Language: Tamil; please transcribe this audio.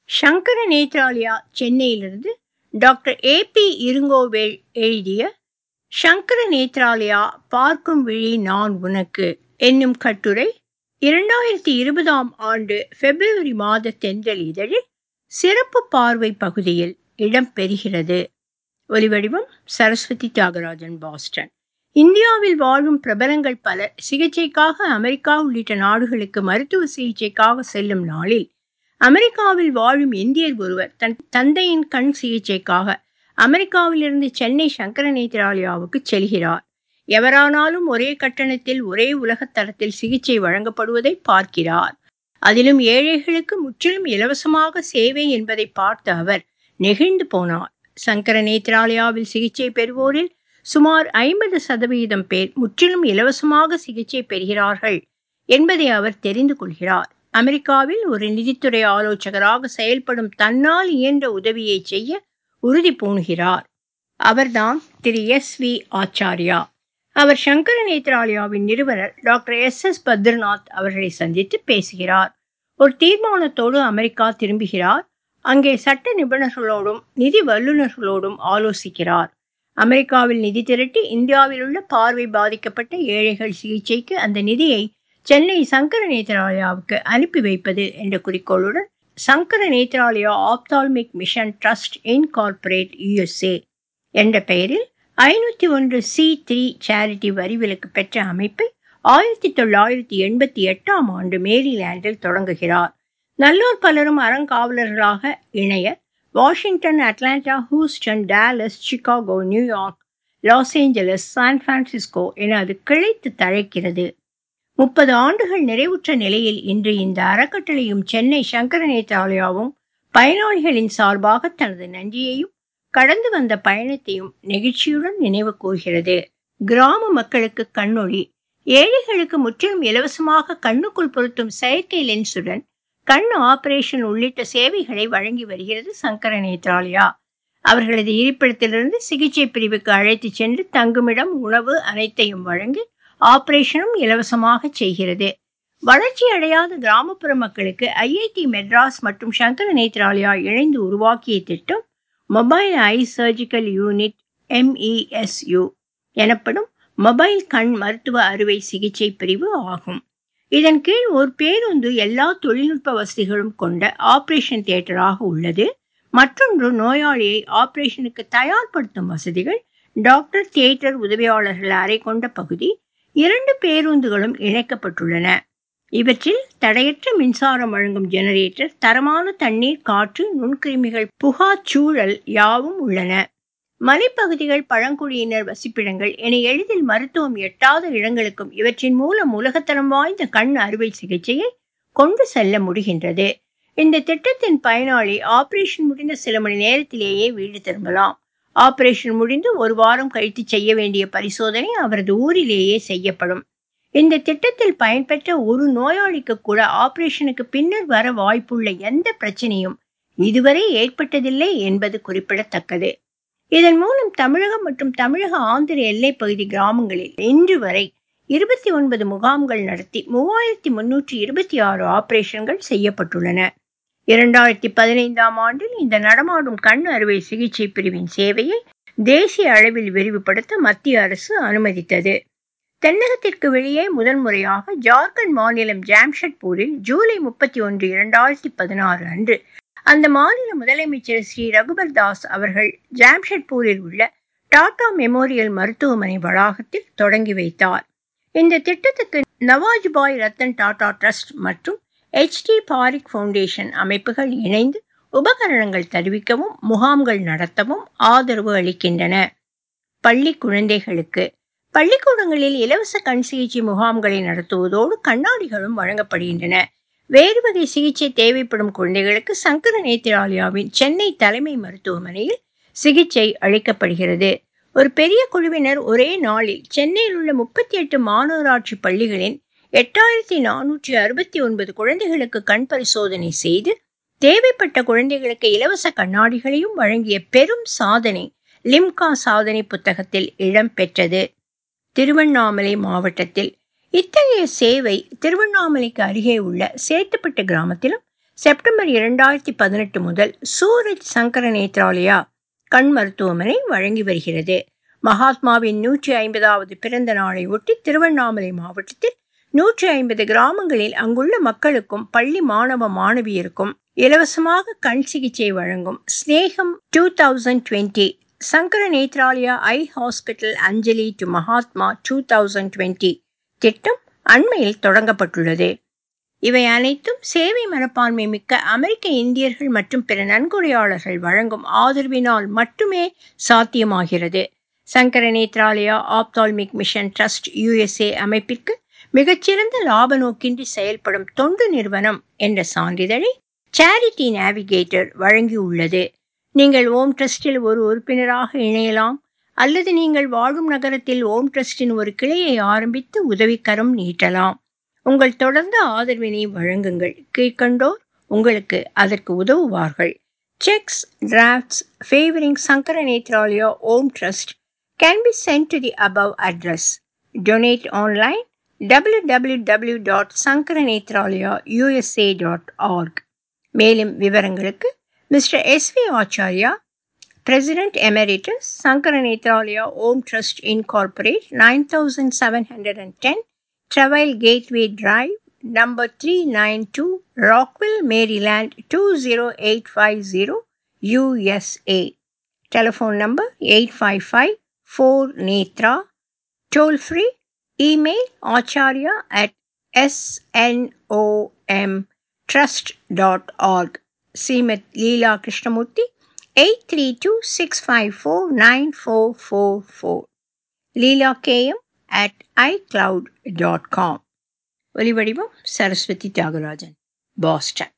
சங்கர நேத்ராலயா சென்னையிலிருந்து டாக்டர் ஏ பி இருங்கோவேல் எழுதிய சங்கர நேத்ராலயா பார்க்கும் விழி நான் உனக்கு என்னும் கட்டுரை இரண்டாயிரத்தி இருபதாம் ஆண்டு பிப்ரவரி மாத தென்றல் இதழில் சிறப்பு பார்வை பகுதியில் இடம்பெறுகிறது ஒலிவடிவம் சரஸ்வதி தியாகராஜன் பாஸ்டன் இந்தியாவில் வாழும் பிரபலங்கள் பலர் சிகிச்சைக்காக அமெரிக்கா உள்ளிட்ட நாடுகளுக்கு மருத்துவ சிகிச்சைக்காக செல்லும் நாளில் அமெரிக்காவில் வாழும் இந்தியர் ஒருவர் தன் தந்தையின் கண் சிகிச்சைக்காக அமெரிக்காவிலிருந்து சென்னை சங்கர நேத்ராலயாவுக்கு செல்கிறார் எவரானாலும் ஒரே கட்டணத்தில் ஒரே உலகத் தரத்தில் சிகிச்சை வழங்கப்படுவதை பார்க்கிறார் அதிலும் ஏழைகளுக்கு முற்றிலும் இலவசமாக சேவை என்பதை பார்த்த அவர் நெகிழ்ந்து போனார் சங்கர நேத்ராலயாவில் சிகிச்சை பெறுவோரில் சுமார் ஐம்பது சதவீதம் பேர் முற்றிலும் இலவசமாக சிகிச்சை பெறுகிறார்கள் என்பதை அவர் தெரிந்து கொள்கிறார் அமெரிக்காவில் ஒரு நிதித்துறை ஆலோசகராக செயல்படும் தன்னால் இயன்ற உதவியை செய்ய உறுதி பூணுகிறார் அவர்தான் திரு எஸ் வி ஆச்சாரியா அவர் சங்கர நேத்ராலயாவின் நிறுவனர் டாக்டர் எஸ் எஸ் பத்ரிநாத் அவர்களை சந்தித்து பேசுகிறார் ஒரு தீர்மானத்தோடு அமெரிக்கா திரும்புகிறார் அங்கே சட்ட நிபுணர்களோடும் நிதி வல்லுநர்களோடும் ஆலோசிக்கிறார் அமெரிக்காவில் நிதி திரட்டி இந்தியாவில் உள்ள பார்வை பாதிக்கப்பட்ட ஏழைகள் சிகிச்சைக்கு அந்த நிதியை சென்னை சங்கர நேத்ராலயாவுக்கு அனுப்பி வைப்பது என்ற குறிக்கோளுடன் Sankara Nethralaya ophthalmic mission trust incorporated U S A என்ற பெயரில் ஐநூற்றி ஒன்று சி த்ரீ சேரிட்டி வரிவிலக்கு பெற்ற அமைப்பை ஆயிரத்தி தொள்ளாயிரத்தி எண்பத்தி எட்டாம் ஆண்டு மேரிலாண்டில் தொடங்குகிறார் நல்லோர் பலரும் அறங்காவலர்களாக இணைய Washington Atlanta Houston Dallas Chicago New York Los Angeles San Francisco என அது கிளைத்து தழைக்கிறது முப்பது ஆண்டுகள் நிறைவுற்ற நிலையில் இன்று இந்த அறக்கட்டளையும் சென்னை சங்கர நேத்ராலயாவும் பயனாளிகளின் சார்பாக தனது நன்றியையும் கடந்து வந்த பயணத்தையும் நெகிழ்ச்சியுடன் நினைவு கூறுகிறது கிராம மக்களுக்கு கண்ணொளி ஏழைகளுக்கு முற்றிலும் இலவசமாக கண்ணுக்குள் பொருத்தும் செயற்கை லென்ஸுடன் கண் ஆபரேஷன் உள்ளிட்ட சேவைகளை வழங்கி வருகிறது சங்கர நேத்ராலயா அவர்களது இருப்பிடத்திலிருந்து சிகிச்சை பிரிவுக்கு அழைத்து சென்று தங்குமிடம் உணவு அனைத்தையும் வழங்கி ஆபரேஷனும் இலவசமாக செய்கிறது வளர்ச்சி அடையாத கிராமப்புற மக்களுக்கு ஐஐடி மெட்ராஸ் மற்றும் சங்கர நேத்ராலயா இணைந்து உருவாக்கிய திட்டம் mobile eye surgical unit M E S U எனப்படும் மொபைல் கண் மருத்துவ அறுவை சிகிச்சை பிரிவு ஆகும் இதன் கீழ் ஒரு பேருந்து எல்லா தொழில்நுட்ப வசதிகளும் கொண்ட ஆபரேஷன் தியேட்டராக உள்ளது மற்றொன்று நோயாளியை ஆபரேஷனுக்கு தயார்படுத்தும் வசதிகள் டாக்டர் தியேட்டர் உதவியாளர்கள் அறை கொண்ட பகுதி இரண்டு பேருந்துகளும் இணைக்கப்பட்டுள்ளன இவற்றில் தடையற்ற மின்சாரம் வழங்கும் ஜெனரேட்டர் தரமான தண்ணீர் காற்று நுண்கிருமிகள் புகா சூழல் யாவும் உள்ளன மலைப்பகுதிகள் பழங்குடியினர் வசிப்பிடங்கள் என எளிதில் மருத்துவம் எட்டாத இடங்களுக்கும் இவற்றின் மூலம் உலகத்தரம் வாய்ந்த கண் அறுவை சிகிச்சையை கொண்டு செல்ல முடிகின்றது இந்த திட்டத்தின் பயனாளி ஆபரேஷன் முடிந்த சில மணி நேரத்திலேயே வீடு திரும்பலாம் ஆபரேஷன் முடிந்து ஒரு வாரம் கழித்து செய்ய வேண்டிய பரிசோதனை அவரது ஊரிலேயே செய்யப்படும் இந்த திட்டத்தில் பயன்பெற்ற ஒரு நோயாளிக்கு கூட ஆபரேஷனுக்கு பின்னர் வர வாய்ப்புள்ள எந்த பிரச்சனையும் இதுவரை ஏற்பட்டதில்லை என்பது குறிப்பிடத்தக்கது இதன் மூலம் தமிழகம் மற்றும் தமிழக ஆந்திர எல்லை பகுதி கிராமங்களில் இன்று வரை இருபத்தி ஒன்பது முகாம்கள் நடத்தி மூவாயிரத்தி முன்னூற்றி இருபத்தி ஆறு ஆபரேஷன்கள் செய்யப்பட்டுள்ளன இரண்டாயிரத்தி பதினைந்தாம் ஆண்டில் இந்த நடமாடும் கண் அறுவை சிகிச்சை பிரிவின் சேவையை தேசிய அளவில் விரிவுபடுத்த மத்திய அரசு அனுமதித்தது தென்னகத்திற்கு வெளியே முதன் முறையாக ஜார்க்கண்ட் மாநிலம் ஜாம்ஷெட்பூரில் ஜூலை முப்பத்தி ஒன்று இரண்டாயிரத்தி பதினாறு அன்று அந்த மாநில முதலமைச்சர் ஸ்ரீ ரகுபர் தாஸ் அவர்கள் ஜாம்ஷெட்பூரில் உள்ள டாடா மெமோரியல் மருத்துவமனை வளாகத்தில் தொடங்கி வைத்தார் இந்த திட்டத்துக்கு நவாஜ்பாய் ரத்தன் டாடா ட்ரஸ்ட் மற்றும் எச் டி பாரிக் ஃபவுண்டேஷன் அமைப்புகள் இணைந்து உபகரணங்கள் தருவிக்கவும் முகாம்கள் நடத்தவும் ஆதரவு அளிக்கின்றன பள்ளி குழந்தைகளுக்கு பள்ளிக்கூடங்களில் இலவச கண் சிகிச்சை முகாம்களை நடத்துவதோடு கண்ணாடிகளும் வழங்கப்படுகின்றன வேறு வகை சிகிச்சை தேவைப்படும் குழந்தைகளுக்கு சங்கர நேத்திராலயாவின் சென்னை தலைமை மருத்துவமனையில் சிகிச்சை அளிக்கப்படுகிறது ஒரு பெரிய குழுவினர் ஒரே நாளில் சென்னையில் உள்ள முப்பத்தி எட்டு மாநகராட்சி பள்ளிகளின் எட்டாயிரத்தி நானூற்றி அறுபத்தி ஒன்பது குழந்தைகளுக்கு கண் பரிசோதனை செய்து தேவைப்பட்ட குழந்தைகளுக்கு இலவச கண்ணாடிகளையும் வழங்கிய பெரும் சாதனை லிம்கா சாதனை புத்தகத்தில் இடம்பெற்றது திருவண்ணாமலை மாவட்டத்தில் இத்தகைய சேவை திருவண்ணாமலைக்கு அருகே உள்ள சேத்துப்பட்டு கிராமத்திலும் செப்டம்பர் இரண்டாயிரத்தி பதினெட்டு முதல் சூரஜ் சங்கர நேத்ராலயா கண் மருத்துவமனை வழங்கி வருகிறது மகாத்மாவின் நூற்றி ஐம்பதாவது பிறந்த நாளை ஒட்டி திருவண்ணாமலை மாவட்டத்தில் நூற்றி ஐம்பது கிராமங்களில் அங்குள்ள மக்களுக்கும் பள்ளி மாணவ மாணவியருக்கும் இலவசமாக கண் சிகிச்சை வழங்கும் Snegam two thousand twenty Sankara Nethralaya eye hospital Anjali to Mahatma two thousand twenty திட்டம் அண்மையில் தொடங்கப்பட்டுள்ளது இவை அனைத்தும் சேவை மனப்பான்மை மிக்க அமெரிக்க இந்தியர்கள் மற்றும் பிற நன்கொடையாளர்கள் வழங்கும் ஆதரவினால் மட்டுமே சாத்தியமாகிறது Sankara Nethralaya ophthalmic mission trust U S A அமைப்பிற்கு மிகச்சிறந்த லாப நோக்கின்றி செயல்படும் தொண்டு நிறுவனம் என்ற சான்றிதழை சேரிட்டி நேவிகேட்டர் வழங்கியுள்ளது நீங்கள் ஓம் ட்ரஸ்டில் ஒரு உறுப்பினராக இணையலாம் அல்லது நீங்கள் வாழும் நகரத்தில் ஓம் ட்ரஸ்டின் ஒரு கிளையை ஆரம்பித்து உதவிக்கரம் நீட்டலாம் உங்கள் தொடர்ந்த ஆதரவினை வழங்குங்கள் கீழ்கண்டோர் உங்களுக்கு அதற்கு உதவுவார்கள் checks drafts favouring Sankara Nethralaya OM trust can be sent to the above address donate online W W W dot Sankara Nethralaya U S A dot org மேலும் விவரங்களுக்கு mister S V Acharya president emeritus Sankara Nethralaya OM trust incorporated nine thousand seven hundred and ten Traville gateway drive number three nine two Rockville Maryland two zero eight five zero U S A telephone number eight five five four Nethra toll free email Acharya at S N O M trust dot org Srimath Leela Krishnamurthy eight three two six five four nine four four four Leela K M at iCloud dot com ஒலிவடிவம் சரஸ்வதி தியாகராஜன் பாஸ்டன்